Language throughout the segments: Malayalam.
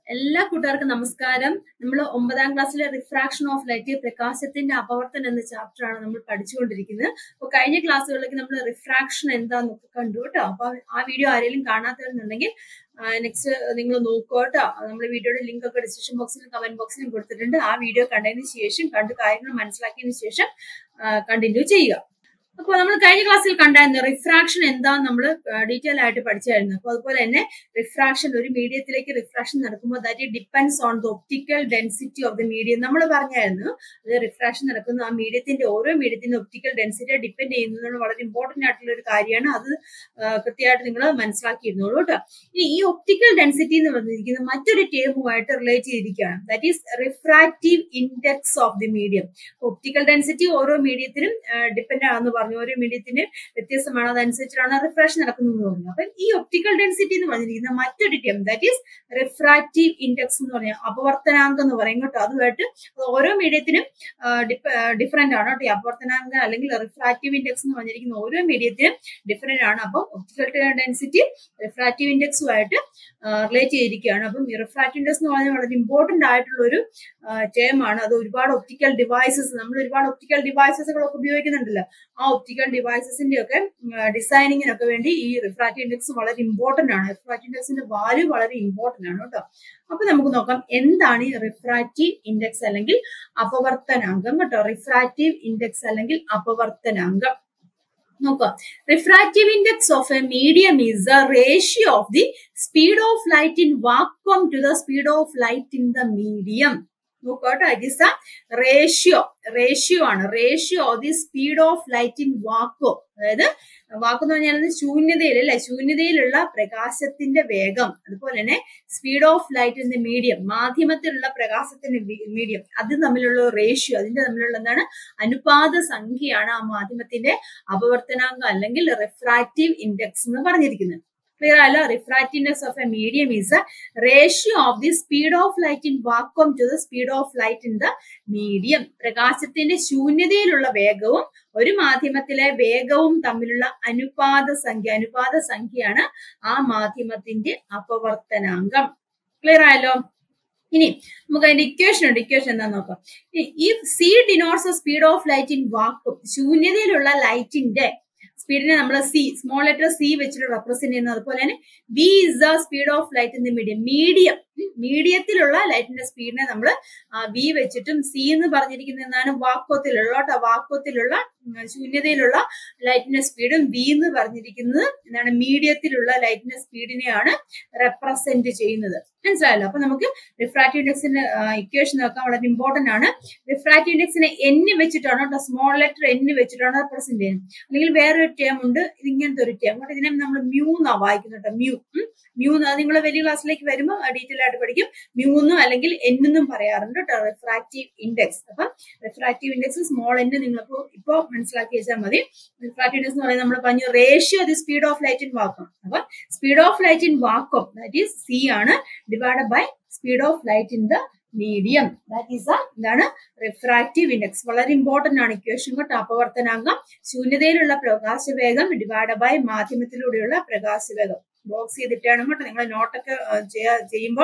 എല്ലാ കൂട്ടുകാർക്കും നമസ്കാരം നമ്മൾ ഒമ്പതാം ക്ലാസ്സിലെ റിഫ്രാക്ഷൻ ഓഫ് ലൈറ്റ് പ്രകാശത്തിന്റെ അപവർത്തനം എന്ന ചാപ്റ്റർ ആണ് നമ്മൾ പഠിച്ചുകൊണ്ടിരിക്കുന്നത് അപ്പൊ കഴിഞ്ഞ ക്ലാസ്സുകളിലേക്ക് നമ്മൾ റിഫ്രാക്ഷൻ എന്താന്നൊക്കെ കണ്ടു കേട്ടോ അപ്പൊ ആ വീഡിയോ ആരെങ്കിലും കാണാത്തവരുന്നുണ്ടെങ്കിൽ നെക്സ്റ്റ് നിങ്ങൾ നോക്കുക കേട്ടോ നമ്മുടെ വീഡിയോയുടെ ലിങ്ക് ഒക്കെ ഡിസ്ക്രിപ്ഷൻ ബോക്സിലും കമന്റ് ബോക്സിലും കൊടുത്തിട്ടുണ്ട് ആ വീഡിയോ കണ്ടതിന് ശേഷം കണ്ട് കാര്യങ്ങൾ മനസ്സിലാക്കിയതിന് ശേഷം കണ്ടിന്യൂ ചെയ്യുക അപ്പോൾ നമ്മൾ കഴിഞ്ഞ ക്ലാസ്സിൽ കണ്ടായിരുന്നു റിഫ്രാക്ഷൻ എന്താന്ന് നമ്മൾ ഡീറ്റെയിൽ ആയിട്ട് പഠിച്ചായിരുന്നു അപ്പോൾ അതുപോലെ തന്നെ റിഫ്രാക്ഷൻ ഒരു മീഡിയത്തിലേക്ക് റിഫ്രാക്ഷൻ നടക്കുമ്പോൾ that depends on the optical density of the medium നമ്മൾ പറഞ്ഞായിരുന്നു അത് റിഫ്രാക്ഷൻ നടക്കുന്ന ആ മീഡിയത്തിന്റെ ഓരോ മീഡിയത്തിന്റെ ഒപ്റ്റിക്കൽ ഡെൻസിറ്റി ഡിപ്പെൻഡ് ചെയ്യുന്നത് വളരെ ഇമ്പോർട്ടന്റ് ആയിട്ടുള്ള ഒരു കാര്യമാണ് അത് കൃത്യമായിട്ട് നിങ്ങൾ മനസ്സിലാക്കിയിരുന്നോളൂ കേട്ടോ ഇനി ഈ ഒപ്റ്റിക്കൽ ഡെൻസിറ്റി എന്ന് പറഞ്ഞിരിക്കുന്നത് മറ്റൊരു ടേമുമായിട്ട് റിലേറ്റ് ചെയ്തിരിക്കുകയാണ് that is refractive index of the medium optical density ഓരോ മീഡിയത്തിനും ഡിപ്പെൻഡ് ആണെന്ന് പറഞ്ഞു ഓരോ മീഡിയത്തിന് വ്യത്യസ്തമാണ് അതനുസരിച്ചിട്ടാണ് റിഫ്രാക്ഷൻ നടക്കുന്നത് പറഞ്ഞു അപ്പൊ ഈ ഒപ്റ്റിക്കൽ ഡെൻസിറ്റി എന്ന് പറഞ്ഞിരിക്കുന്ന മറ്റൊരു term that is refractive index എന്ന് പറഞ്ഞാൽ അപവർത്തനാങ്കം എന്ന് പറയും കേട്ടോ അതുമായിട്ട് ഓരോ മീഡിയത്തിനും ഡിഫറെന്റ് ആണ് കേട്ടോ അപവർത്തനാങ്കം അല്ലെങ്കിൽ റിഫ്രാക്റ്റീവ് ഇൻഡെക്സ് എന്ന് പറഞ്ഞിരിക്കുന്ന ഓരോ മീഡിയത്തിനും ഡിഫറെന്റ് ആണ് അപ്പം ഒപ്റ്റിക്കൽ ഡെൻസിറ്റി റിഫ്രാക്റ്റീവ് ഇൻഡെക്സുമായിട്ട് റിലേറ്റ് ചെയ്തിരിക്കുകയാണ് അപ്പം റിഫ്രാക്റ്റീവ് ഇൻഡെക്സ് എന്ന് പറഞ്ഞാൽ വളരെ ഇമ്പോർട്ടന്റ് ആയിട്ടുള്ള ഒരു ടേം ആണ് അത് ഒരുപാട് ഒപ്റ്റിക്കൽ ഡിവൈസസ് നമ്മൾ ഒരുപാട് ഒപ്റ്റിക്കൽ ഡിവൈസസുകളൊക്കെ ഉപയോഗിക്കുന്നുണ്ടല്ലോ ആ ഒപ്റ്റിക്കൽ ഡിവൈസസിന്റെ ഒക്കെ ഡിസൈനിങ്ങിനൊക്കെ വേണ്ടി ഈ റിഫ്രാക്റ്റീവ് ഇൻഡെക്സ് വളരെ ഇമ്പോർട്ടന്റ് ആണ് റിഫ്രാക്റ്റീവ് ഇൻഡെക്സിന്റെ വാല്യൂ വളരെ ഇമ്പോർട്ടന്റ് ആണ് കേട്ടോ അപ്പൊ നമുക്ക് നോക്കാം എന്താണ് ഈ റിഫ്രാക്റ്റീവ് ഇൻഡെക്സ് അല്ലെങ്കിൽ അപവർത്തനാങ്കം കേട്ടോ റിഫ്രാക്റ്റീവ് ഇൻഡെക്സ് അല്ലെങ്കിൽ അപവർത്തനാങ്കം നോക്കാം refractive index of a medium is the ratio of the speed of light in vacuum to the speed of light in the medium നോക്കോട്ടോ it is a ratio ratio ആണ് ratio of the speed of light in vacuum അതായത് വാക്ക് എന്ന് പറഞ്ഞാൽ ശൂന്യതയിൽ അല്ലെ ശൂന്യതയിലുള്ള പ്രകാശത്തിന്റെ വേഗം അതുപോലെ തന്നെ speed of light in the medium മാധ്യമത്തിലുള്ള പ്രകാശത്തിന്റെ മീഡിയം അത് തമ്മിലുള്ള റേഷ്യോ അതിന്റെ തമ്മിലുള്ള എന്താണ് അനുപാത സംഖ്യയാണ് ആ മാധ്യമത്തിന്റെ അപവർത്തനാങ്കം അല്ലെങ്കിൽ റിഫ്രാക്റ്റീവ് ഇൻഡെക്സ് എന്ന് പറഞ്ഞിരിക്കുന്നത് ക്ലിയർ ആയല്ലോ refractive index of a medium is a ratio of the speed of light in vacuum to the speed of light in the medium പ്രകാശത്തിന്റെ ശൂന്യതയിലുള്ള വേഗവും ഒരു മാധ്യമത്തിലെ വേഗവും തമ്മിലുള്ള അനുപാത സംഖ്യ അനുപാത സംഖ്യയാണ് ആ മാധ്യമത്തിന്റെ അപവർത്തനാങ്കം ക്ലിയർ ആയല്ലോ ഇനി നമുക്ക് അതിന്റെ ഇക്വേഷൻ ഉണ്ട് ഇക്വേഷൻ എന്താ നോക്കാം ഈ C denotes speed of light in vacuum ശൂന്യതയിലുള്ള ലൈറ്റിന്റെ സ്പീഡിനെ നമ്മൾ സി സ്മോൾ ലെറ്റർ സി വെച്ചിട്ട് റെപ്രസെന്റ് ചെയ്യുന്നത് അതുപോലെ തന്നെ V is the speed of light in the medium medium മീഡിയത്തിലുള്ള ലൈറ്റിന്റെ സ്പീഡിനെ നമ്മൾ വി വെച്ചിട്ടും സി എന്ന് പറഞ്ഞിരിക്കുന്നത് എന്താണ് വാക്വത്തിലുള്ള കേട്ടോ വാക്വത്തിലുള്ള ശൂന്യതയിലുള്ള ലൈറ്റിന്റെ സ്പീഡും വി എന്ന് പറഞ്ഞിരിക്കുന്നത് എന്താണ് മീഡിയത്തിലുള്ള ലൈറ്റിന്റെ സ്പീഡിനെയാണ് റെപ്രസെന്റ് ചെയ്യുന്നത് മനസ്സിലായല്ലോ അപ്പൊ നമുക്ക് റിഫ്രാക്റ്റീവ് ഇൻഡെക്സിന്റെ ഇക്വേഷൻ നോക്കാൻ വളരെ ഇമ്പോർട്ടന്റ് ആണ് റിഫ്രാക്റ്റീവ് ഇൻഡെക്സിനെ എൻ വെച്ചിട്ടാണ് കേട്ടോ സ്മോൾ ലെറ്റർ എൻ വെച്ചിട്ടാണ് റെപ്രസെന്റ് ചെയ്യുന്നത് അല്ലെങ്കിൽ വേറൊരു ടേം ഉണ്ട് ഇത് ഇങ്ങനത്തെ ഒരു ടേം കേട്ടോ ഇതിനെ നമ്മൾ മ്യൂ എന്നാ വായിക്കുന്നത് കേട്ടോ മ്യൂ മ്യൂ നിങ്ങൾ വലിയ ക്ലാസ്സിലേക്ക് വരുമ്പോൾ ഡീറ്റെയിൽ ആയിട്ട് പഠിക്കും മ്യൂന്നും അല്ലെങ്കിൽ എന്നും പറയാറുണ്ട് കേട്ടോ റിഫ്രാക്റ്റീവ് ഇൻഡെക്സ് അപ്പം റിഫ്രാക്റ്റീവ് ഇൻഡെക്സ് സ്മോൾ എൻ നിങ്ങൾക്ക് ഇപ്പോൾ മനസ്സിലാക്കി വെച്ചാൽ മതി റിഫ്രാക്റ്റീവ് ഇൻഡെക്സ് എന്ന് പറയുന്നത് നമ്മൾ പറഞ്ഞു ratio the speed of light in vacuum അപ്പൊ speed of light in vacuum that is C ആണ് divide by speed of light in the medium that is എന്താണ് റിഫ്രാക്റ്റീവ് ഇൻഡെക്സ് വളരെ ഇമ്പോർട്ടന്റ് ആണ് ഇക്വേഷൻ കൊണ്ട് അപവർത്തനാങ്കം ശൂന്യതയിലുള്ള പ്രകാശവേഗം ഡിവൈഡ് ബൈ മാധ്യമത്തിലൂടെയുള്ള പ്രകാശവേഗം ബോക്സ് ചെയ്തിട്ടാണ് കേട്ടോ നിങ്ങൾ നോട്ടൊക്കെ ചെയ്യുമ്പോൾ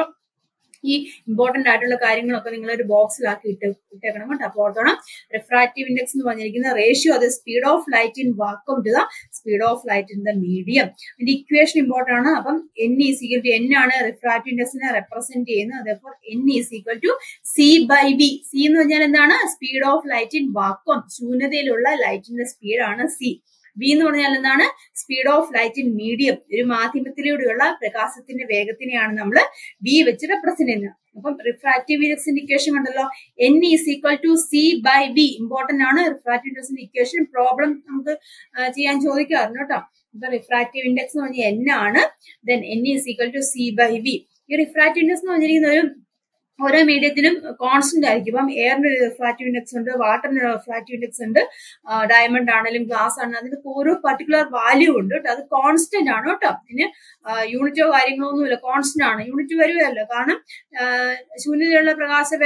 ഈ ഇമ്പോർട്ടന്റ് ആയിട്ടുള്ള കാര്യങ്ങളൊക്കെ നിങ്ങൾ ഒരു ബോക്സിലാക്കി ഇട്ട് ഇട്ടേക്കണം കേട്ടോ അപ്പോൾ ഓർത്തോണം റിഫ്രാക്റ്റീവ് ഇൻഡെക്സ് എന്ന് പറഞ്ഞിരിക്കുന്ന റേഷ്യോ അത് speed of light in vacuum to the speed of light in the medium അതിന്റെ ഇക്വേഷൻ ഇമ്പോർട്ടന്റ് ആണ് അപ്പം N is equal to N ആണ് റിഫ്രാക്റ്റീവ് ഇൻഡെക്സിനെ റെപ്രസെന്റ് ചെയ്യുന്നത് അതേപോലെ N is equal to C by V C എന്ന് പറഞ്ഞാൽ എന്താണ് speed of light in vacuum ശൂന്യതയിലുള്ള ലൈറ്റിന്റെ സ്പീഡാണ് സി വി എന്ന് പറഞ്ഞാൽ എന്താണ് speed of light in medium ഒരു മാധ്യമത്തിലൂടെയുള്ള പ്രകാശത്തിന്റെ വേഗത്തിനെയാണ് നമ്മൾ വി വെച്ച് റെപ്രസെന്റ് ചെയ്യുന്നത് അപ്പം റിഫ്രാക്റ്റീവ് ഇൻഡെക്സിന്റെ ഇക്വേഷൻ കണ്ടല്ലോ N is equal to C by V important ആണ് റിഫ്രാക്റ്റീവ് ഇൻഡെക്സിന്റെ ഇക്വേഷൻ പ്രോബ്ലം നമുക്ക് ചെയ്യാൻ ചോദിക്കാറുണ്ട് കേട്ടോ ഇപ്പൊ റിഫ്രാക്റ്റീവ് ഇൻഡെക്സ് എന്ന് പറഞ്ഞാൽ എൻ ആണ് then N is equal to C by V ഈ റിഫ്രാക്റ്റീവ് ഇൻഡെക്സ് എന്ന് പറഞ്ഞിരിക്കുന്ന ഒരു ഓരോ മീഡിയത്തിനും കോൺസ്റ്റന്റ് ആയിരിക്കും ഇപ്പം എയറിന് ഒരു റിഫ്രാക്റ്റീവ് ഇൻഡെക്സ് ഉണ്ട് വാട്ടറിന് ഒരു റിഫ്രാക്റ്റീവ് ഇൻഡെക്സ് ഉണ്ട് ഡയമണ്ട് ആണെങ്കിലും ഗ്ലാസ് ആണെങ്കിലും അതിന് ഓരോ പർട്ടിക്കുലർ വാല്യൂ ഉണ്ട് കേട്ടോ അത് കോൺസ്റ്റന്റ് ആണ് കേട്ടോ ഇതിന് യൂണിറ്റോ കാര്യങ്ങളോ ഒന്നുമില്ല കോൺസ്റ്റന്റ് ആണ് യൂണിറ്റ് വരുമല്ലോ കാരണം ശൂന്യതയുള്ള പ്രകാശവേഗം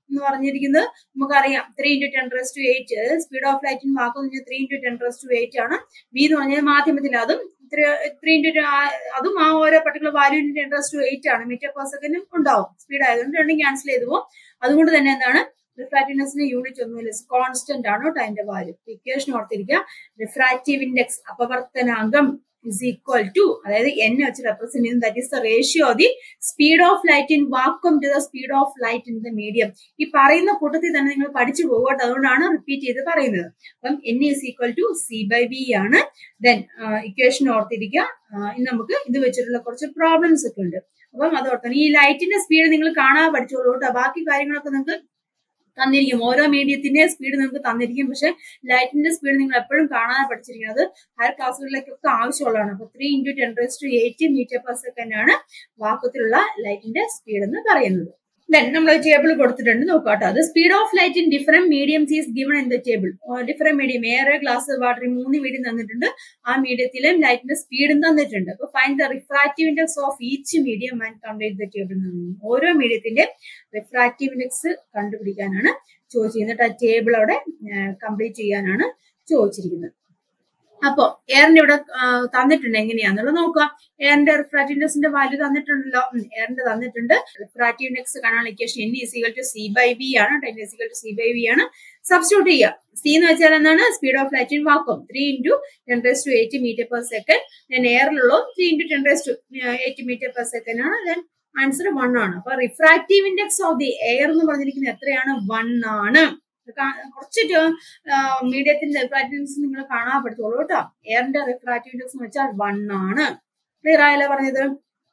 എന്ന് പറഞ്ഞിരിക്കുന്നത് നമുക്കറിയാം three into ten raise to eight speed of light in വാക്ക് എന്ന് പറഞ്ഞാൽ three into ten raise to eight ആണ് വി എന്ന് പറഞ്ഞാൽ മാധ്യമത്തിൽ അതും ത്രീ ഇൻറ്റു അതും ആ ഓരോ particular value ten raise to eight ആണ് മീറ്റർ പെർ സെക്കൻഡും ഉണ്ടാവും സ്പീഡ് ആയതുകൊണ്ട് രണ്ടും ക്യാൻസൽ ചെയ്തു പോകും അതുകൊണ്ട് തന്നെ എന്താണ് റിഫ്രാക്റ്റീവ്നെസിന് യൂണിറ്റ് ഒന്നുമില്ല കോൺസ്റ്റന്റ് ആണ് കേട്ടോ അതിന്റെ വാല്യൂ ഇക്വേഷൻ ഓർത്തിരിക്കുക റിഫ്രാക്റ്റീവ് ഇൻഡെക്സ് അപവർത്തനാങ്കം ഇസ് ഈക്വൽ ടു അതായത് എൻ വെച്ച് റെപ്രസെന്റ് ചെയ്യുന്നത് that is the ratio of the speed of light in vacuum to the speed of light in the medium ഈ പറയുന്ന കൂട്ടത്തിൽ തന്നെ നിങ്ങൾ പഠിച്ചു പോകട്ടെ അതുകൊണ്ടാണ് റിപ്പീറ്റ് ചെയ്ത് പറയുന്നത് അപ്പം N is equal to C by V ആണ് ദെൻ ഇക്വേഷൻ ഓർത്തിരിക്കുക ഇനി നമുക്ക് ഇത് വെച്ചിട്ടുള്ള കുറച്ച് പ്രോബ്ലംസ് ഒക്കെ ഉണ്ട് അപ്പം അത് ഓർത്തണം ഈ ലൈറ്റിന്റെ സ്പീഡ് നിങ്ങൾ കാണാതെ പഠിച്ചോളൂ കേട്ടോ ബാക്കി കാര്യങ്ങളൊക്കെ നിങ്ങൾക്ക് തന്നിരിക്കും ഓരോ മീഡിയത്തിന്റെ സ്പീഡ് നിങ്ങൾക്ക് തന്നിരിക്കും പക്ഷെ ലൈറ്റിന്റെ സ്പീഡ് നിങ്ങൾ എപ്പോഴും കാണാതെ പഠിച്ചിരിക്കുന്നത് അത് ഹയർ ക്ലാസ്സുകളിലേക്കൊക്കെ ആവശ്യമുള്ളതാണ് അപ്പൊ three into ten raise to eight metre per second ആണ് വാക്കത്തിലുള്ള ലൈറ്റിന്റെ സ്പീഡ് എന്ന് പറയുന്നത് ദെൻ നമ്മൾ ടേബിൾ കൊടുത്തിട്ടുണ്ട് നോക്കാട്ടോ അത് speed of light in different mediums is given in the table different medium air glass water മൂന്ന് മീഡിയം തന്നിട്ടുണ്ട് ആ മീഡിയത്തിലും ലൈറ്റിന്റെ സ്പീഡും തന്നിട്ടുണ്ട് അപ്പൊ find the refractive index of each medium and complete the table ഓരോ മീഡിയത്തിന്റെ റിഫ്രാക്റ്റീവ് ഇൻഡെക്സ് കണ്ടുപിടിക്കാനാണ് ചോദിച്ചിരിക്കുന്നത് ആ ടേബിൾ അവിടെ കംപ്ലീറ്റ് ചെയ്യാനാണ് ചോദിച്ചിരിക്കുന്നത് അപ്പോ എയറിന്റെ ഇവിടെ തന്നിട്ടുണ്ട് എങ്ങനെയാന്നുള്ളത് നോക്കുക എയറിന്റെ റിഫ്രാക്റ്റീവ് ഇൻഡെക്സിന്റെ വാല്യൂ തന്നിട്ടുണ്ടല്ലോ എയറിന്റെ തന്നിട്ടുണ്ട് റിഫ്രാക്റ്റീവ് ഇൻഡെക്സ് കാണാനുള്ള equation N is equal to C by V ആണ് then is equal to C by V ആണ് സബ്സ്റ്റിറ്റ്യൂട്ട് ചെയ്യുക സി എന്ന് വെച്ചാൽ എന്താണ് speed of light in vacuum three into ten raise to eight metre per second then എയറിലുള്ള three into ten raise to eight metre per second ആണ് ദെൻ ആൻസർ വൺ ആണ് അപ്പൊ refractive index of the air എന്ന് പറഞ്ഞിരിക്കുന്നത് എത്രയാണ് വൺ ആണ് കുറച്ച് മീഡിയത്തിന്റെ റിഫ്രാക്റ്റീവ്സ് നിങ്ങൾ കാണാൻ പറ്റത്തുള്ളൂ കേട്ടോ എയറിന്റെ റിഫ്രാക്റ്റീവ് ഇൻഡെക്സ് എന്ന് വെച്ചാൽ വൺ ആണ് ക്ലിയർ ആയല്ലോ പറഞ്ഞത്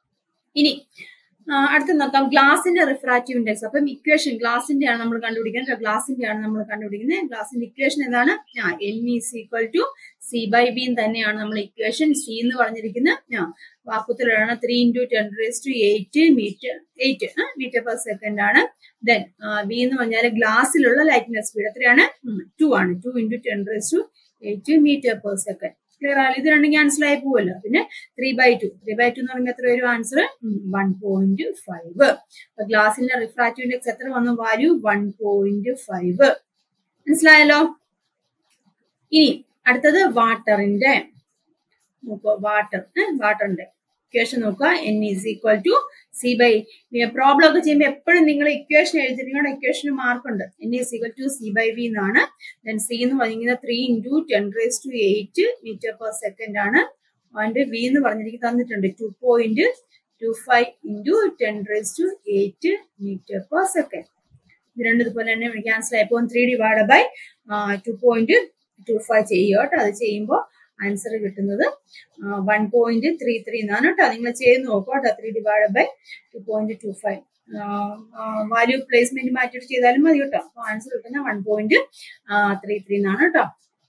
ഇനി അടുത്ത് നോക്കാം ഗ്ലാസിന്റെ റിഫ്രാക്റ്റീവ് ഇൻഡെക്സ് അപ്പം ഇക്വേഷൻ ഗ്ലാസിന്റെ ആണ് നമ്മൾ കണ്ടുപിടിക്കുന്നത് ഗ്ലാസിന്റെ ആണ് നമ്മൾ കണ്ടുപിടിക്കുന്നത് ഗ്ലാസിന്റെ ഇക്വേഷൻ എന്താണ് N is equal to C by B തന്നെയാണ് നമ്മൾ ഇക്വേഷൻ സി എന്ന് പറഞ്ഞിരിക്കുന്നത് വാക്കുത്തിലാണ് three into ten raise to eight metre eight metre per second ആണ് ദെൻ ബി എന്ന് പറഞ്ഞാൽ ഗ്ലാസ്സിലുള്ള ലൈറ്റിന്റെ സ്പീഡ് എത്രയാണ് ടു ആണ് two into ten raise to eight metre per second clear ആണ് ഇത് രണ്ടും ക്യാൻസൽ ആയി പോവല്ലോ പിന്നെ three by two three by two എന്ന് പറയുമ്പോൾ എത്ര വരും ആൻസർ വൺ പോയിന്റ് ഫൈവ് അപ്പൊ ഗ്ലാസിന്റെ റിഫ്രാക്റ്റീവ് ഇൻഡെക്സ് എത്ര വന്നു വാല്യൂ വൺ പോയിന്റ് ഫൈവ് മനസ്സിലായല്ലോ ഇനി അടുത്തത് വാട്ടറിന്റെ നോക്കുക വാട്ടർ വാട്ടറിന്റെ ഇക്വേഷൻ നോക്കുക N is equal to C by problem ഒക്കെ ചെയ്യുമ്പോൾ എപ്പോഴും നിങ്ങൾ ഇക്വേഷൻ എഴുതി നിങ്ങളുടെ ഇക്വേഷന് മാർക്ക് ഉണ്ട് N is equal to C by V എന്നാണ് ദെൻ സി എന്ന് പറഞ്ഞിരിക്കുന്നത് three into ten raise to eight metre per second ആണ് ആൻഡ് വി എന്ന് പറഞ്ഞിരിക്കുന്നത് തന്നിട്ടുണ്ട് two point two five into ten raise to eight metre per second ഇത് രണ്ടും ഇതുപോലെ തന്നെ ക്യാൻസൽ ആയപ്പോൾ three divide by two point two five ചെയ്യുക കേട്ടോ അത് ചെയ്യുമ്പോൾ ആൻസർ കിട്ടുന്നത് വൺ പോയിന്റ് ത്രീ ത്രീ എന്നാണ് കേട്ടോ നിങ്ങൾ ചെയ്ത് നോക്കുക കേട്ടോ three divide by two point two five value placement മാറ്റിയിട്ട് ചെയ്താലും മതി കേട്ടോ അപ്പോൾ ആൻസർ കിട്ടുന്ന വൺ പോയിന്റ് ത്രീ ത്രീ എന്നാണ് കേട്ടോ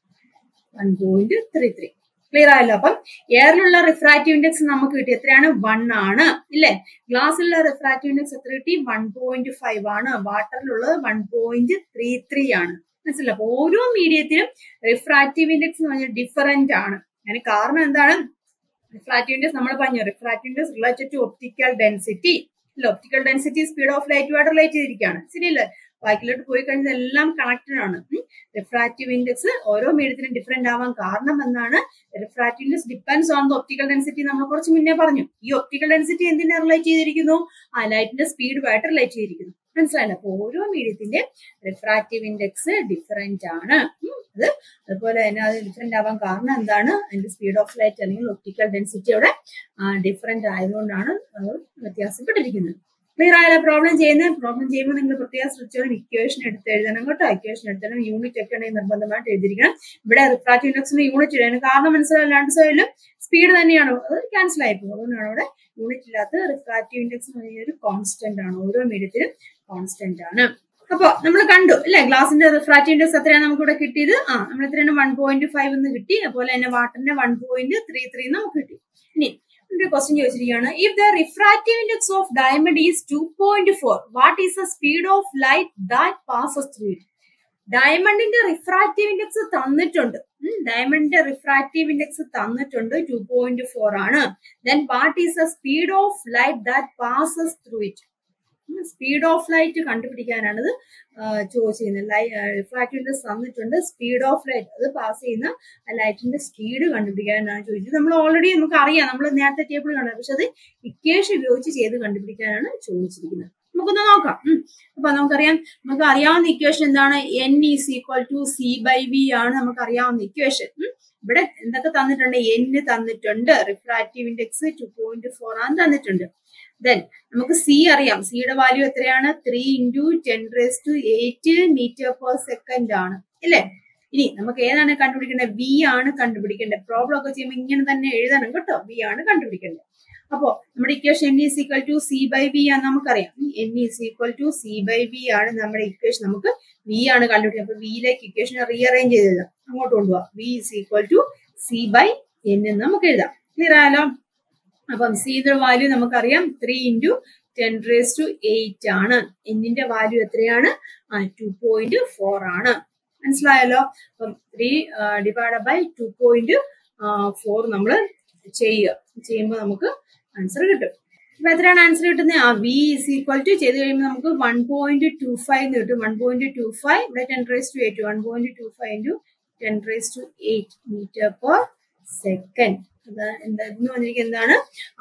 one point three three clear ആയല്ലോ അപ്പം എയറിലുള്ള റിഫ്രാക്റ്റീവ് ഇൻഡെക്സ് നമുക്ക് കിട്ടി എത്രയാണ് വൺ ആണ് ഇല്ലേ ഗ്ലാസ്സിലുള്ള റിഫ്രാക്റ്റീവ് ഇൻഡെക്സ് എത്ര കിട്ടി വൺ പോയിന്റ് ഫൈവ് ആണ് വാട്ടറിലുള്ളത് വൺ പോയിന്റ് ത്രീ ത്രീ ആണ് മനസ്സിലായി അപ്പൊ ഓരോ മീഡിയത്തിലും റിഫ്രാക്റ്റീവ് ഇൻഡെക്സ് എന്ന് പറഞ്ഞാൽ ഡിഫറെന്റ് ആണ് അതിന് കാരണം എന്താണ് റിഫ്രാക്റ്റീവ് ഇൻഡെക്സ് നമ്മൾ പറഞ്ഞു refractive index related to optical density അല്ല ഒപ്റ്റിക്കൽ ഡെൻസിറ്റി സ്പീഡ് ഓഫ് ലൈറ്റുമായിട്ട് റിലേറ്റ് ചെയ്തിരിക്കുകയാണ് ശരിയല്ലേ ബാക്കിലോട്ട് പോയി കഴിഞ്ഞാൽ എല്ലാം കണക്റ്റഡ് ആണ് റിഫ്രാക്റ്റീവ് ഇൻഡെക്സ് ഓരോ മീഡിയത്തിനും ഡിഫറെന്റ് ആവാൻ കാരണം എന്നാണ് refractive index depends on the optical density നമ്മൾ കുറച്ച് മുന്നേ പറഞ്ഞു ഈ ഒപ്റ്റിക്കൽ ഡെൻസിറ്റി എന്തിനെ റിലേറ്റ് ചെയ്തിരിക്കുന്നു ആ ലൈറ്റിന്റെ സ്പീഡുമായിട്ട് റിലേറ്റ് ചെയ്തിരിക്കുന്നു മനസ്സിലായില്ല അപ്പൊ ഓരോ മീഡിയത്തിന്റെ റിഫ്രാക്റ്റീവ് ഇൻഡെക്സ് ഡിഫറെന്റ് ആണ് അത് അതുപോലെ തന്നെ അത് ഡിഫറെന്റ് ആവാൻ കാരണം എന്താണ് അതിന്റെ സ്പീഡ് ഓഫ് ലൈറ്റ് അല്ലെങ്കിൽ ഒപ്റ്റിക്കൽ ഡെൻസിറ്റി അവിടെ ഡിഫറെന്റ് ആയതുകൊണ്ടാണ് അത് വ്യത്യാസപ്പെട്ടിരിക്കുന്നത് ക്ലിയർ ആയ പ്രോബ്ലം ചെയ്യുന്ന പ്രോബ്ലം ചെയ്യുമ്പോൾ നിങ്ങൾ പ്രത്യേകം ശ്രദ്ധിച്ചോളും ഇക്വേഷൻ എടുത്ത് എഴുതണം കേട്ടോ ഇക്വേഷൻ എടുത്തണം യൂണിറ്റ് ഒക്കെ ഉണ്ടെങ്കിൽ നിർബന്ധമായിട്ട് എഴുതിയിരിക്കണം ഇവിടെ റിഫ്രാക്റ്റീവ് ഇൻഡെക്സിന് യൂണിറ്റ് ഇടണം കാരണം മനസ്സിലായി രണ്ട് സൈഡിലും സ്പീഡ് തന്നെയാണ് അത് ക്യാൻസൽ ആയി പോകും അതുകൊണ്ടാണ് അവിടെ യൂണിറ്റ് ഇല്ലാത്ത റിഫ്രാക്റ്റീവ് ഇൻഡെക്സ് എന്ന് പറയുന്ന ഒരു കോൺസ്റ്റന്റ് ആണ് ഓരോ മീഡിയത്തിലും കോൺസ്റ്റന്റ് ആണ് അപ്പൊ നമ്മൾ കണ്ടു അല്ലെ ഗ്ലാസിന്റെ റിഫ്രാക്റ്റീവ് ഇൻഡെക്സ് എത്രയാണ് നമുക്ക് ഇവിടെ കിട്ടിയത് ആ നമ്മൾ എത്രയാണ് വൺ പോയിന്റ് ഫൈവ് എന്ന് കിട്ടി അതുപോലെ തന്നെ വാട്ടറിന്റെ വൺ പോയിന്റ് ത്രീ ത്രീ നമുക്ക് കിട്ടി ഇനി ഒരു ക്വസ്റ്റ്യൻ ചോദിച്ചിരിക്കുകയാണ് if the refractive index of diamond is two point four what is the speed of light that passes through it ഡയമണ്ടിന്റെ റിഫ്രാക്റ്റീവ് ഇൻഡെക്സ് തന്നിട്ടുണ്ട് ഡയമണ്ടിന്റെ റിഫ്രാക്റ്റീവ് ഇൻഡെക്സ് തന്നിട്ടുണ്ട് ടു പോയിന്റ് ഫോർ ആണ് then what is the speed of light that passes through it speed of light കണ്ടുപിടിക്കാനാണ് ഇത് ചോദിച്ചിരുന്നത് റിഫ്രാക്റ്റീവ് ഇൻഡെക്സ് തന്നിട്ടുണ്ട് സ്പീഡ് ഓഫ് ലൈറ്റ് അത് പാസ് ചെയ്യുന്ന ലൈറ്റിന്റെ സ്പീഡ് കണ്ടുപിടിക്കാനാണ് ചോദിച്ചത് നമ്മൾ ഓൾറെഡി നമുക്ക് അറിയാം നമ്മൾ നേരത്തെ ടേബിൾ കണ്ടത് പക്ഷെ അത് ഇക്വേഷൻ ഉപയോഗിച്ച് ചെയ്ത് കണ്ടുപിടിക്കാനാണ് ചോദിച്ചിരിക്കുന്നത് നമുക്കൊന്ന് നോക്കാം അപ്പൊ നമുക്കറിയാം നമുക്ക് അറിയാവുന്ന ഇക്വേഷൻ എന്താണ് N is equal to C by V ആണ് നമുക്ക് അറിയാവുന്ന ഇക്വേഷൻ ഇവിടെ എന്തൊക്കെ തന്നിട്ടുണ്ട് എന്ന് തന്നിട്ടുണ്ട് refractive index two point four ആണ് തന്നിട്ടുണ്ട് ദെൻ നമുക്ക് സി അറിയാം സിയുടെ വാല്യൂ എത്രയാണ് three into ten raise to eight metre per second ആണ് അല്ലേ ഇനി നമുക്ക് ഏതാണ് കണ്ടുപിടിക്കേണ്ടത് വി ആണ് കണ്ടുപിടിക്കേണ്ടത് പ്രോബ്ലം ഒക്കെ ചെയ്യുമ്പോൾ ഇങ്ങനെ തന്നെ എഴുതണം കേട്ടോ വി ആണ് കണ്ടുപിടിക്കേണ്ടത് അപ്പോ നമ്മുടെ equation n is equal to C by V ആണ് നമുക്കറിയാം n is equal to C by V ആണ് നമ്മുടെ ഇക്വേഷൻ നമുക്ക് വി ആണ് കണ്ടുപിടിക്കുന്നത് അപ്പൊ വിയിലേക്ക് ഇക്വേഷൻ റീഅറേഞ്ച് ചെയ്ത് അങ്ങോട്ട് കൊണ്ടുപോകാം v is equal to C by n എന്ന് നമുക്ക് എഴുതാം ക്ലിയർ ആയാലോ അപ്പം സിയുടെ വാല്യൂ നമുക്കറിയാം three into ten raise to eight ആണ് എന്നിന്റെ വാല്യൂ എത്രയാണ് ടു പോയിന്റ് ഫോർ ആണ് മനസ്സിലായല്ലോ അപ്പം three divide by two point four നമ്മൾ ചെയ്യുക ചെയ്യുമ്പോൾ നമുക്ക് ആൻസർ കിട്ടും അപ്പൊ എത്രയാണ് ആൻസർ കിട്ടുന്നത് ആ വി ഇസ് ഈക്വൽ ടു ചെയ്ത് കഴിയുമ്പോൾ നമുക്ക് വൺ പോയിന്റ് ടു ഫൈവ് എന്ന് കിട്ടും വൺ പോയിന്റ് ടു ഫൈവ് ഇവിടെ ten raise to eight one point two five into ten raise to eight metre per second അത് എന്തായിരുന്നു വന്നിരിക്കുന്നത് എന്താണ്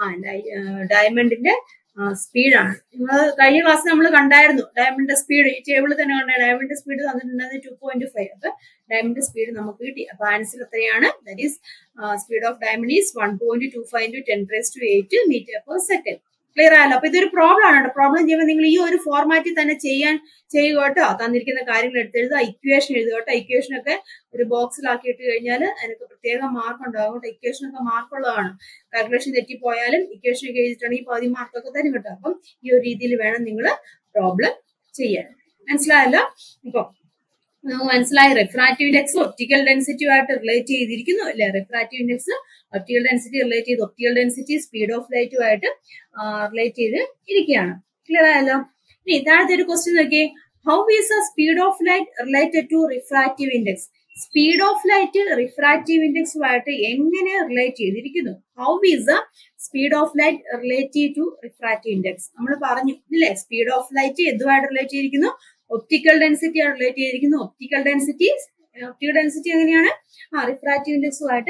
ആ ഡയമണ്ടിന്റെ സ്പീഡാണ് നിങ്ങൾ കഴിഞ്ഞ ക്ലാസ് നമ്മൾ കണ്ടായിരുന്നു ഡയമണ്ടിന്റെ സ്പീഡ് ഈ ടേബിളിൽ തന്നെ കണ്ട ഡയമണ്ടിന്റെ സ്പീഡ് തന്നിട്ടുണ്ടായിരുന്നത് ടു പോയിന്റ് ഫൈവ് അപ്പൊ ഡയമണ്ടിന്റെ സ്പീഡ് നമുക്ക് കിട്ടി അപ്പൊ ആൻസർ എത്രയാണ് that is speed of diamond is one point two five to ten raise to eight metre per second clear ആയല്ലോ അപ്പൊ ഇതൊരു പ്രോബ്ലം ആണ് കേട്ടോ പ്രോബ്ലം ചെയ്യുമ്പോൾ നിങ്ങൾ ഈ ഒരു ഫോർമാറ്റിൽ തന്നെ ചെയ്യാൻ ചെയ്യുക കേട്ടോ തന്നിരിക്കുന്ന കാര്യങ്ങൾ എടുത്തെഴുതുക ഇക്വേഷൻ എഴുതുക കേട്ടോ ഇക്വേഷൻ ഒക്കെ ഒരു ബോക്സിലാക്കി ഇട്ട് കഴിഞ്ഞാൽ അതിനൊക്കെ പ്രത്യേക മാർക്ക് ഉണ്ടാകും കേട്ടോ ഇക്വേഷൻ ഒക്കെ മാർക്കുള്ളതാണ് കാൽക്കുലേഷൻ തെറ്റിപ്പോയാലും ഇക്വേഷൻ ഒക്കെ എഴുതിയിട്ടുണ്ടെങ്കിൽ പകുതി മാർക്കൊക്കെ തരും കേട്ടോ അപ്പം ഈ ഒരു രീതിയിൽ വേണം നിങ്ങൾ പ്രോബ്ലം ചെയ്യാൻ മനസ്സിലായല്ലോ ഇപ്പൊ നമുക്ക് മനസ്സിലായി റിഫ്രാക്റ്റീവ് ഇൻഡെക്സ് ഒപ്റ്റിക്കൽ ഡെൻസിറ്റിയുമായിട്ട് റിലേറ്റ് ചെയ്തിരിക്കുന്നു അല്ലെ refractive index optical density relate ചെയ്ത് ഒപ്റ്റിക്കൽ ഡെൻസിറ്റി സ്പീഡ് ഓഫ് ലൈറ്റുമായിട്ട് റിലേറ്റ് ചെയ്ത് ഇരിക്കുകയാണ് ക്ലിയർ ആയല്ലോ ഇനി താഴത്തെ ഒരു ക്വസ്റ്റ്യൻ നോക്കിയേ how is a speed of light related to refractive index speed of light refractive ഇൻഡെക്സുമായിട്ട് എങ്ങനെ റിലേറ്റ് ചെയ്തിരിക്കുന്നു how is a speed of light relative to refractive index നമ്മൾ പറഞ്ഞു ഇല്ലേ സ്പീഡ് ഓഫ് ലൈറ്റ് എന്തുമായിട്ട് റിലേറ്റ് ചെയ്തിരിക്കുന്നു ഒപ്റ്റിക്കൽ ഡെൻസിറ്റി റിലേറ്റ് ചെയ്തിരിക്കുന്നു ഒപ്റ്റിക്കൽ ഡെൻസിറ്റി ഒപ്റ്റിക്കൽ ഡെൻസിറ്റി എങ്ങനെയാണ് ആ റിഫ്രാക്റ്റീവ് ഇൻഡെക്സുമായിട്ട്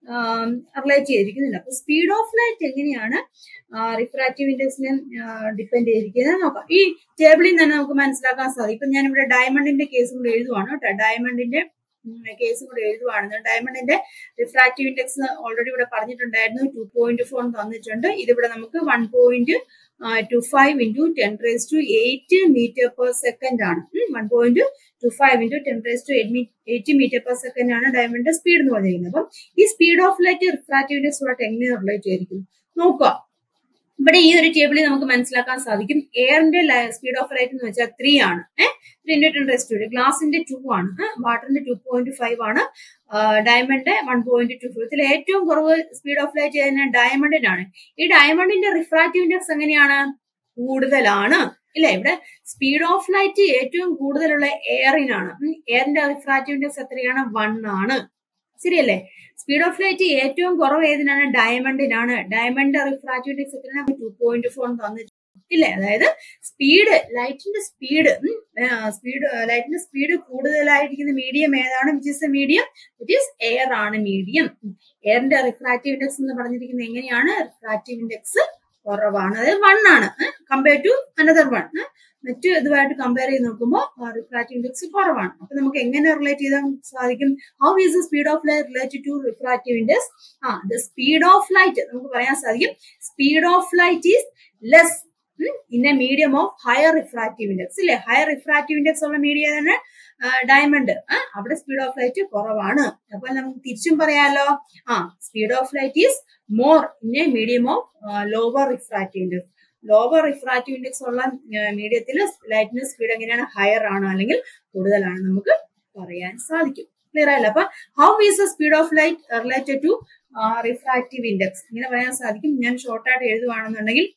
റിലേറ്റ് ചെയ്തിരിക്കുന്നുണ്ട് അപ്പൊ സ്പീഡ് ഓഫ് ലൈറ്റ് എങ്ങനെയാണ് റിഫ്രാക്റ്റീവ് ഇൻഡെക്സിനെ ഡിപ്പെൻഡ് ചെയ്തിരിക്കുന്നത് നോക്കാം ഈ ടേബിളിൽ തന്നെ നമുക്ക് മനസ്സിലാക്കാൻ സാധിക്കും ഇപ്പൊ ഞാൻ ഇവിടെ ഡയമണ്ടിന്റെ കേസ് കൂടെ എഴുതുവാണ് കേട്ടോ ഡയമണ്ടിന്റെ കേസ് കൂടെ എഴുതുവാണ് ഡയമണ്ടിന്റെ റിഫ്രാക്റ്റീവ് ഇൻഡെക്സ് ഓൾറെഡി ഇവിടെ പറഞ്ഞിട്ടുണ്ടായിരുന്നു ടു പോയിന്റ് ഫോർ തന്നിട്ടുണ്ട് ഇതിവിടെ നമുക്ക് one point two five into ten raise to eight metre per second ആണ് one point two five into ten raise to eight metre per second ആണ് ഡയമണ്ടിന്റെ സ്പീഡ് എന്ന് പറഞ്ഞിരിക്കുന്നത് അപ്പം ഈ സ്പീഡ് ഓഫ് ലൈറ്റ് റിഫ്രാക്റ്റീവ് ഇൻഡെക്സുമായിട്ട് എങ്ങനെ റിലേറ്റ് ചെയ്തിരിക്കും നോക്കുക ഇവിടെ ഈ ഒരു ടേബിളിൽ നമുക്ക് മനസ്സിലാക്കാൻ സാധിക്കും എയറിന്റെ സ്പീഡ് ഓഫ് ലൈറ്റ് എന്ന് വെച്ചാൽ ത്രീ ആണ് eh three into ten raise to ഗ്ലാസിന്റെ ടു ആണ് വാട്ടറിന്റെ ടു പോയിന്റ് ഫൈവ് ആണ് diamond one point two five ഇതിൽ ഏറ്റവും കുറവ് സ്പീഡ് ഓഫ് ലൈറ്റ് ചെയ്യുന്ന ഡയമണ്ടിനാണ് ഈ ഡയമണ്ടിന്റെ റിഫ്രാക്റ്റീവ് ഇൻഡെക്സ് എങ്ങനെയാണ് കൂടുതലാണ് ഇല്ലേ ഇവിടെ സ്പീഡ് ഓഫ് ലൈറ്റ് ഏറ്റവും കൂടുതലുള്ള എയറിനാണ് എയറിന്റെ റിഫ്രാക്റ്റീവ് ഇൻഡെക്സ് എത്രയാണ് വൺ ആണ് ശരിയല്ലേ സ്പീഡ് ഓഫ് ലൈറ്റ് ഏറ്റവും കുറവ് ഏതിനാണ് ഡയമണ്ടിനാണ് ഡയമണ്ട് റിഫ്രാക്റ്റീവ് ഇൻഡെക്സ് എത്രയാണ് ടു പോയിന്റ് ഫോർ തന്നിട്ടുണ്ട് ഇല്ലേ അതായത് സ്പീഡ് ലൈറ്റിന്റെ സ്പീഡ് സ്പീഡ് ലൈറ്റിന്റെ സ്പീഡ് കൂടുതലായിരിക്കുന്ന മീഡിയം ഏതാണ് which is a medium which is air ആണ് മീഡിയം എയറിന്റെ റിഫ്രാക്റ്റീവ് ഇൻഡെക്സ് എന്ന് പറഞ്ഞിരിക്കുന്നത് എങ്ങനെയാണ് റിഫ്രാക്റ്റീവ് ഇൻഡെക്സ് കുറവാണ് അതായത് വൺ ആണ് കമ്പയർ ടു അനദർ വൺ മറ്റു ഇതുമായിട്ട് കമ്പയർ ചെയ്ത് നോക്കുമ്പോൾ റിഫ്രാക്റ്റീവ് ഇൻഡെക്സ് കുറവാണ് അപ്പൊ നമുക്ക് എങ്ങനെ റിലേറ്റ് ചെയ്യാൻ സാധിക്കും how is the speed of light related to refractive index ആ ദ സ്പീഡ് ഓഫ് ലൈറ്റ് നമുക്ക് പറയാൻ സാധിക്കും speed of light is less in a medium of higher refractive index ഇല്ലേ ഹയർ റിഫ്രാക്റ്റീവ് ഇൻഡെക്സ് ഉള്ള മീഡിയ തന്നെ ഡയമണ്ട് അവിടെ സ്പീഡ് ഓഫ് ലൈറ്റ് കുറവാണ് അപ്പോൾ നമുക്ക് തിരിച്ചും പറയാലോ ആ speed of light is more in a medium of lower refractive index lower refractive index ഉള്ള മീഡിയത്തിൽ ലൈറ്റിന്റെ സ്പീഡ് എങ്ങനെയാണ് ഹയർ ആണ് അല്ലെങ്കിൽ കൂടുതലാണ് നമുക്ക് പറയാൻ സാധിക്കും ക്ലിയർ ആയല്ലോ അപ്പൊ how is the speed of light related to refractive index ഇങ്ങനെ പറയാൻ സാധിക്കും ഞാൻ ഷോർട്ടായിട്ട് എഴുതുവാണെന്നുണ്ടെങ്കിൽ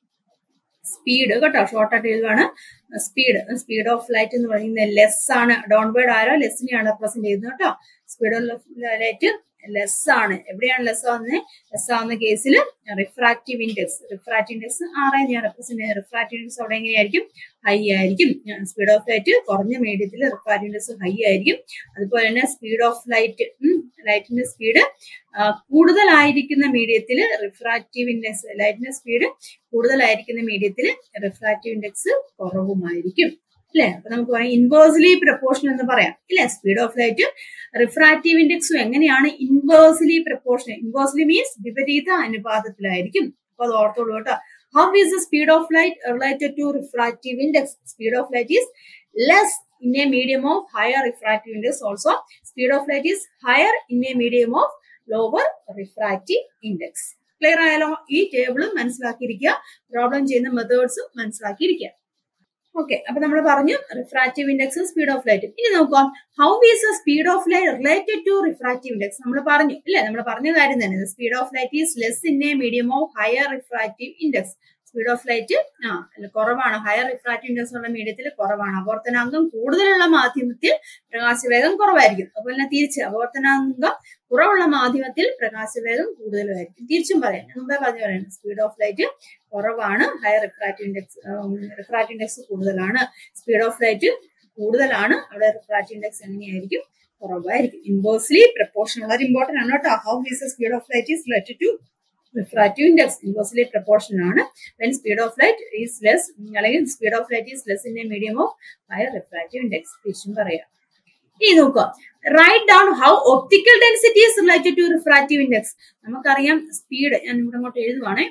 സ്പീഡ് കേട്ടോ ഷോർട്ടായിട്ട് എഴുതുവാണ് സ്പീഡ് സ്പീഡ് ഓഫ് ലൈറ്റ് എന്ന് പറയുന്നത് ലെസ് ആണ് ഡൗൺവേർഡ് ആരോ ലെസ്സിനെയാണ് റെപ്രസെന്റ് ചെയ്യുന്നത് കേട്ടോ സ്പീഡ് ഓഫ് ലൈറ്റ് ലെസ് ആണ് എവിടെയാണ് ലെസ് ആവുന്നത് ലെസ് ആവുന്ന കേസിൽ റിഫ്രാക്റ്റീവ് ഇൻഡെക്സ് റിഫ്രാക്റ്റീവ് ഇൻഡെക്സ് ആറെ ഞാൻ റെപ്രസെന്റ് ചെയ്യുന്നത് റിഫ്രാക്റ്റീവ് ഇൻഡെക്സ് അവിടെ എങ്ങനെയായിരിക്കും ഹൈ ആയിരിക്കും സ്പീഡ് ഓഫ് ലൈറ്റ് കുറഞ്ഞ മീഡിയത്തിൽ റിഫ്രാക്റ്റീവ് ഇൻഡെക്സ് ഹൈ ആയിരിക്കും അതുപോലെ തന്നെ സ്പീഡ് ഓഫ് ലൈറ്റ് ലൈറ്റിന്റെ സ്പീഡ് കൂടുതലായിരിക്കുന്ന മീഡിയത്തിൽ റിഫ്രാക്റ്റീവ് ഇൻഡെക്സ് ലൈറ്റിന്റെ സ്പീഡ് കൂടുതലായിരിക്കുന്ന മീഡിയത്തിൽ റിഫ്രാക്റ്റീവ് ഇൻഡെക്സ് കുറവുമായിരിക്കും അല്ലെ അപ്പൊ നമുക്ക് പറയാം ഇൻവേഴ്സ്ലി പ്രപ്പോർഷൻ എന്ന് പറയാം ഇല്ലേ സ്പീഡ് ഓഫ് ലൈറ്റ് റിഫ്രാക്റ്റീവ് ഇൻഡെക്സും എങ്ങനെയാണ് ഇൻവേഴ്സ്ലി പ്രപ്പോർഷൻ ഇൻവേഴ്സ്ലി മീൻസ് വിപരീത അനുപാതത്തിലായിരിക്കും അപ്പൊ അത് ഓർത്തോളൂ കേട്ടോ how is the speed of light related to refractive index speed of light is less in a medium of higher refractive index also speed of light is higher in a medium of lower refractive index clear ആയാലോ ഈ ടേബിൾ മനസ്സിലാക്കിയിരിക്കുക പ്രോബ്ലം ചെയ്യുന്ന മെത്തേഡ്സും മനസ്സിലാക്കിയിരിക്കുക ഓക്കെ അപ്പൊ നമ്മൾ പറഞ്ഞു refractive index speed of light ഇനി നോക്കാം how is the speed of light related to refractive index നമ്മൾ പറഞ്ഞു ഇല്ലേ നമ്മൾ പറഞ്ഞ കാര്യം തന്നെ speed of light is less in a medium of higher refractive index speed of light ആ കുറവാണ് ഹയർ റിഫ്രാക്റ്റീവ് ഇൻഡെക്സ് ഉള്ള മീഡിയത്തിൽ കുറവാണ് അപവർത്തനാംഗം കൂടുതലുള്ള മാധ്യമത്തിൽ പ്രകാശവേഗം കുറവായിരിക്കും അതുപോലെ തന്നെ തിരിച്ച് അപവർത്തനാംഗം കുറവുള്ള മാധ്യമത്തിൽ പ്രകാശവേഗം കൂടുതലായിരിക്കും തിരിച്ചും പറയാം ഞാൻ മുമ്പേ പറഞ്ഞു പറയുന്നത് സ്പീഡ് ഓഫ് ലൈറ്റ് കുറവാണ് higher refractive index refractive index കൂടുതലാണ് സ്പീഡ് ഓഫ് ലൈറ്റ് കൂടുതലാണ് അവിടെ റിഫ്രാക്റ്റീവ് ഇൻഡെക്സ് എങ്ങനെയായിരിക്കും കുറവായിരിക്കും ഇൻവേഴ്സ്ലി പ്രപ്പോർഷൻ വളരെ ഇമ്പോർട്ടന്റ് ആണ് കേട്ടോ how is the speed of light is related to refractive index inversely proportion ആണ് when speed of light is less അല്ലെങ്കിൽ speed of light is less in a medium of higher refractive index തിരിച്ചും പറയാം ഇനി നോക്കുക write down how optical density is related to refractive index നമുക്കറിയാം സ്പീഡ് ഞാൻ ഇവിടെ അങ്ങോട്ട് എഴുതുവാണേ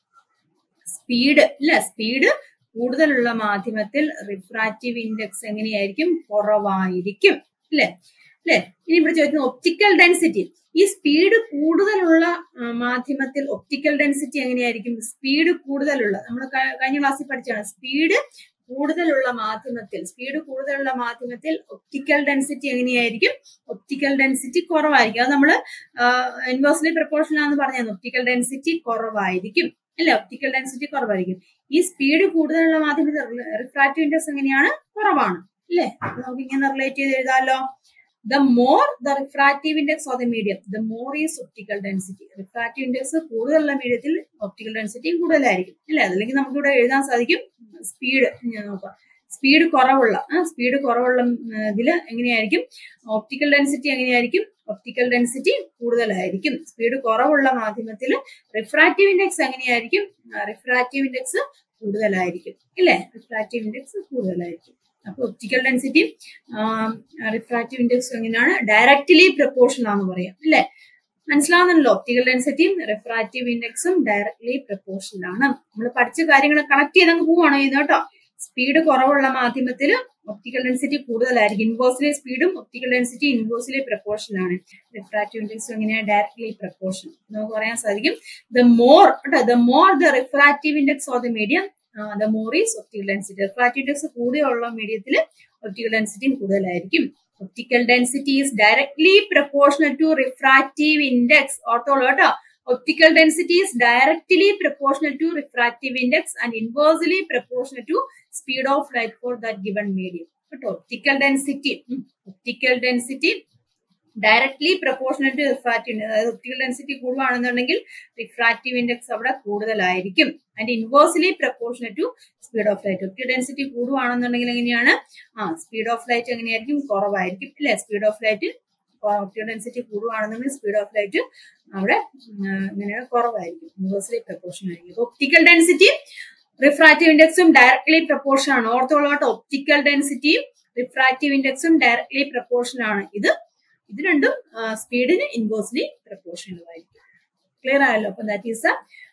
സ്പീഡ് ഇല്ല സ്പീഡ് കൂടുതലുള്ള മാധ്യമത്തിൽ റിഫ്രാക്റ്റീവ് ഇൻഡെക്സ് എങ്ങനെയായിരിക്കും കുറവായിരിക്കും അല്ലെ അല്ലെ ഇനി ഇവിടെ ചോദിക്കുന്നത് ഒപ്റ്റിക്കൽ ഡെൻസിറ്റി ഈ സ്പീഡ് കൂടുതലുള്ള മാധ്യമത്തിൽ ഒപ്റ്റിക്കൽ ഡെൻസിറ്റി എങ്ങനെയായിരിക്കും സ്പീഡ് കൂടുതലുള്ള നമ്മൾ കഴിഞ്ഞ ക്ലാസ്സിൽ പഠിച്ചാണ് സ്പീഡ് കൂടുതലുള്ള മാധ്യമത്തിൽ സ്പീഡ് കൂടുതലുള്ള മാധ്യമത്തിൽ ഒപ്റ്റിക്കൽ ഡെൻസിറ്റി എങ്ങനെയായിരിക്കും ഒപ്റ്റിക്കൽ ഡെൻസിറ്റി കുറവായിരിക്കും അത് നമ്മൾ ഇൻവേഴ്സ്ലി പ്രപ്പോർഷൻ ആണെന്ന് പറഞ്ഞാൽ ഒപ്റ്റിക്കൽ ഡെൻസിറ്റി കുറവായിരിക്കും അല്ലെ ഒപ്റ്റിക്കൽ ഡെൻസിറ്റി കുറവായിരിക്കും ഈ സ്പീഡ് കൂടുതലുള്ള മാധ്യമത്തിൽ റിഫ്രാക്റ്റീവ് ഇൻഡെക്സ് എങ്ങനെയാണ് കുറവാണ് അല്ലേ നമുക്ക് ഇങ്ങനെ റിലേറ്റ് ചെയ്ത് എഴുതാമല്ലോ the more the refractive index of the medium the more is optical density refractive index കൂടുതലുള്ള മീഡിയത്തിൽ ഒപ്റ്റിക്കൽ ഡെൻസിറ്റിയും കൂടുതലായിരിക്കും അല്ലേ അതല്ലെങ്കിൽ നമുക്ക് ഇവിടെ എഴുതാൻ സാധിക്കും സ്പീഡ് ഞാൻ നോക്കാം സ്പീഡ് കുറവുള്ള സ്പീഡ് കുറവുള്ള ഇതിൽ എങ്ങനെയായിരിക്കും ഒപ്റ്റിക്കൽ ഡെൻസിറ്റി എങ്ങനെയായിരിക്കും ഒപ്റ്റിക്കൽ ഡെൻസിറ്റി കൂടുതലായിരിക്കും സ്പീഡ് കുറവുള്ള മാധ്യമത്തിൽ റിഫ്രാക്റ്റീവ് ഇൻഡെക്സ് എങ്ങനെയായിരിക്കും റിഫ്രാക്റ്റീവ് ഇൻഡെക്സ് കൂടുതലായിരിക്കും ഇല്ലേ റിഫ്രാക്റ്റീവ് ഇൻഡെക്സ് കൂടുതലായിരിക്കും അപ്പൊ ഒപ്റ്റിക്കൽ ഡെൻസിറ്റി റിഫ്രാക്റ്റീവ് ഇൻഡെക്സ് എങ്ങനെയാണ് ഡയറക്റ്റ്ലി പ്രപ്പോർഷൻ ആണെന്ന് പറയാം അല്ലെ മനസ്സിലാവുന്നല്ലോ ഒപ്റ്റിക്കൽ ഡെൻസിറ്റിയും റിഫ്രാക്റ്റീവ് ഇൻഡെക്സും ഡയറക്ട്ലി പ്രപ്പോർഷനിലാണ് നമ്മൾ പഠിച്ച കാര്യങ്ങൾ കണക്ട് ചെയ്തങ്ങ് പോവാണോ ഇത് കേട്ടോ സ്പീഡ് കുറവുള്ള മാധ്യമത്തിൽ ഒപ്റ്റിക്കൽ ഡെൻസിറ്റി കൂടുതലായിരിക്കും ഇൻവേഴ്സിലെ സ്പീഡും ഒപ്റ്റിക്കൽ ഡെൻസിറ്റി ഇൻവേഴ്സിലെ പ്രപ്പോർഷനാണ് റിഫ്രാക്റ്റീവ് ഇൻഡെക്സ് എങ്ങനെയാണ് ഡയറക്ട്ലി പ്രപ്പോർഷൻ നമുക്ക് പറയാൻ സാധിക്കും the more the more the refractive index of the medium the more is optical density refractive index കൂടിയുള്ള മീഡിയത്തിൽ ഒപ്റ്റിക്കൽ ഡെൻസിറ്റിയും കൂടുതലായിരിക്കും optical density is directly proportional to refractive index ഓർത്തോളൂ കേട്ടോ optical density is directly proportional to refractive index and inversely proportional to speed of light for that given medium കേട്ടോ optical density optical density directly proportional to refractive index അതായത് ഒപ്റ്റിക്കൽ ഡെൻസിറ്റി കൂടുതലാണെന്നുണ്ടെങ്കിൽ റിഫ്രാക്റ്റീവ് ഇൻഡെക്സ് അവിടെ കൂടുതലായിരിക്കും and inversely proportional to speed of light optical density കൂടുവാണെന്നുണ്ടെങ്കിൽ എങ്ങനെയാണ് ആ സ്പീഡ് ഓഫ് ലൈറ്റ് എങ്ങനെയായിരിക്കും കുറവായിരിക്കും അല്ലെ speed of light optical density കൂടുവാണെന്നുണ്ടെങ്കിൽ സ്പീഡ് ഓഫ് ലൈറ്റ് അവിടെ ഇങ്ങനെയാണ് കുറവായിരിക്കും ഇൻവേഴ്സ്ലി പ്രപ്പോർഷൻ ആയിരിക്കും ഒപ്റ്റിക്കൽ ഡെൻസിറ്റി റിഫ്രാക്റ്റീവ് ഇൻഡെക്സും ഡയറക്ട്ലി പ്രപ്പോർഷൻ ആണ് ഓർത്തോളോട്ട് ഒപ്റ്റിക്കൽ ഡെൻസിറ്റിയും റിഫ്രാക്റ്റീവ് ഇൻഡെക്സും ഡയറക്ട്ലി പ്രപ്പോർഷൻ ആണ് ഇത് ഇത് രണ്ടും സ്പീഡിന് ഇൻവേഴ്സ്ലി പ്രപ്പോർഷനുമായിരിക്കും ക്ലിയർ ആയല്ലോ അപ്പൊ that is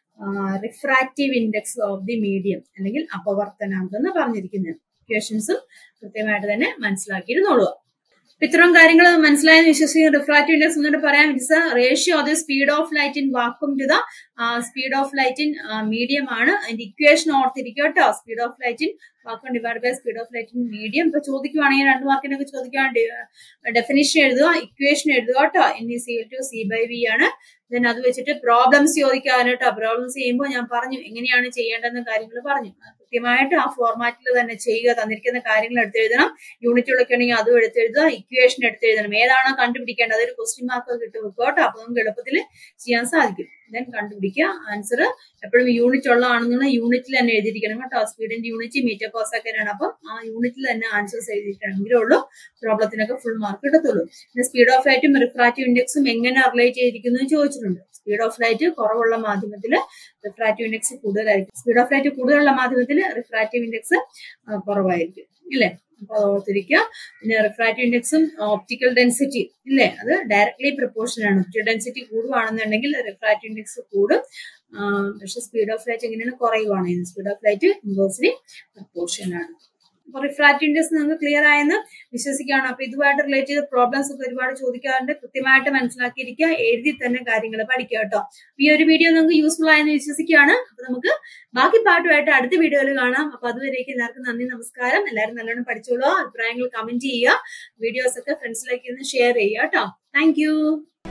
a refractive index of the medium അല്ലെങ്കിൽ അപവർത്തനാങ്കം എന്ന് പറഞ്ഞിരിക്കുന്നത് ഇക്വേഷൻസും കൃത്യമായിട്ട് തന്നെ മനസ്സിലാക്കിയിരുന്നോളൂ ഇത്തരം കാര്യങ്ങൾ മനസ്സിലായെന്ന് വിശ്വസിക്കുന്ന റിഫ്രാക്റ്റീവ് ഇൻഡെക്സ് എന്നിട്ട് പറയാം ഇറ്റ്സ് എ റേഷ്യോ അത് speed of light in vacuum to the speed of light in medium ആണ് അതിന്റെ ഇക്വേഷൻ ഓർത്തിരിക്കും കേട്ടോ speed of light in vacuum divide by speed of light in medium ഇപ്പൊ ചോദിക്കുവാണെങ്കിൽ രണ്ട് മാർക്കിനൊക്കെ ചോദിക്കുകയാണ് ഡെഫിനിഷൻ എഴുതുക ഇക്വേഷൻ എഴുതുക കേട്ടോ എൻ ഇ സി ടു സി ബൈ വി ആണ് ദെൻ അത് വെച്ചിട്ട് പ്രോബ്ലംസ് ചോദിക്കാൻ കേട്ടോ പ്രോബ്ലംസ് ചെയ്യുമ്പോൾ ഞാൻ പറഞ്ഞു എങ്ങനെയാണ് ചെയ്യേണ്ടതെന്ന കാര്യങ്ങൾ പറഞ്ഞു കൃത്യമായിട്ട് ആ ഫോർമാറ്റിൽ തന്നെ ചെയ്യുക തന്നിരിക്കുന്ന കാര്യങ്ങൾ എടുത്തെഴുതണം യൂണിറ്റുകളൊക്കെ ആണെങ്കിൽ അതും എടുത്തെഴുതുക ഇക്വേഷൻ എടുത്തെഴുതണം ഏതാണോ കണ്ടുപിടിക്കേണ്ടത് അതൊരു ക്വസ്റ്റ്യൻ മാർക്ക് ഒക്കെ ഇട്ട് വെക്കുക കേട്ടോ അപ്പൊ നമുക്ക് എളുപ്പത്തിൽ ചെയ്യാൻ സാധിക്കും ദെൻ കണ്ടുപിടിക്കുക ആൻസർ എപ്പോഴും യൂണിറ്റ് ഉള്ളതാണെന്നുള്ള യൂണിറ്റിൽ തന്നെ എഴുതിയിരിക്കണം കേട്ടോ സ്പീഡിന്റെ യൂണിറ്റ് മീറ്റർ പെർ സെക്കൻഡ് ആണ് അപ്പം ആ യൂണിറ്റിൽ തന്നെ ആൻസേഴ്സ് എഴുതിയിട്ടാണെങ്കിലേ ഉള്ളൂ പ്രോബ്ലത്തിനൊക്കെ ഫുൾ മാർക്ക് കിട്ടത്തുള്ളൂ പിന്നെ സ്പീഡ് ഓഫ് ലൈറ്റും റിഫ്രാക്റ്റീവ് ഇൻഡെക്സും എങ്ങനെ റിലേറ്റ് ചെയ്തിരിക്കുന്നു എന്ന് ചോദിച്ചിട്ടുണ്ട് സ്പീഡ് ഓഫ് ലൈറ്റ് കുറവുള്ള മാധ്യമത്തിൽ റിഫ്രാക്റ്റീവ് ഇൻഡെക്സ് കൂടുതലായിരിക്കും സ്പീഡ് ഓഫ് ലൈറ്റ് കൂടുതലുള്ള മാധ്യമത്തിൽ റിഫ്രാക്റ്റീവ് ഇൻഡെക്സ് കുറവായിരിക്കും ഇല്ലേ അപ്പൊ അത് ഓർത്തിരിക്കുക പിന്നെ റിഫ്രാക്റ്റീവ് ഇൻഡെക്സും ഓപ്റ്റിക്കൽ ഡെൻസിറ്റി ഇല്ലേ അത് ഡയറക്ട്ലി പ്രപ്പോർഷൻ ആണ് ഒപ്റ്റിക്കൽ ഡെൻസിറ്റി കൂടുവാണെന്നുണ്ടെങ്കിൽ റിഫ്രാക്റ്റീവ് ഇൻഡെക്സ് കൂടും പക്ഷെ സ്പീഡ് ഓഫ് ലൈറ്റ് എങ്ങനെയാണ് കുറയുവാണ് speed of light inversely proportion ആണ് അപ്പൊ റിഫ്രാക്റ്റീവ് ഇൻഡെക്സ് നിങ്ങൾക്ക് ക്ലിയർ ആയെന്ന് വിശ്വസിക്കുകയാണ് അപ്പൊ ഇതുമായിട്ട് റിലേറ്റ് ചെയ്ത പ്രോബ്ലംസ് ഒക്കെ ഒരുപാട് ചോദിക്കാറുണ്ട് കൃത്യമായിട്ട് മനസ്സിലാക്കിയിരിക്കുക എഴുതി തന്നെ കാര്യങ്ങൾ പഠിക്കുക കേട്ടോ ഈ ഒരു വീഡിയോ നിങ്ങൾക്ക് യൂസ്ഫുൾ ആയെന്ന് വിശ്വസിക്കുകയാണ് അപ്പൊ നമുക്ക് ബാക്കി പാട്ടുമായിട്ട് അടുത്ത വീഡിയോയിൽ കാണാം അപ്പൊ അതുവരേക്കും എല്ലാവർക്കും നന്ദി നമസ്കാരം എല്ലാവരും നല്ലോണം പഠിച്ചോളൂ അഭിപ്രായങ്ങൾ കമന്റ് ചെയ്യുക വീഡിയോസ് ഒക്കെ ഫ്രണ്ട്സിലേക്ക് ഒന്ന് ഷെയർ ചെയ്യുക കേട്ടോ താങ്ക്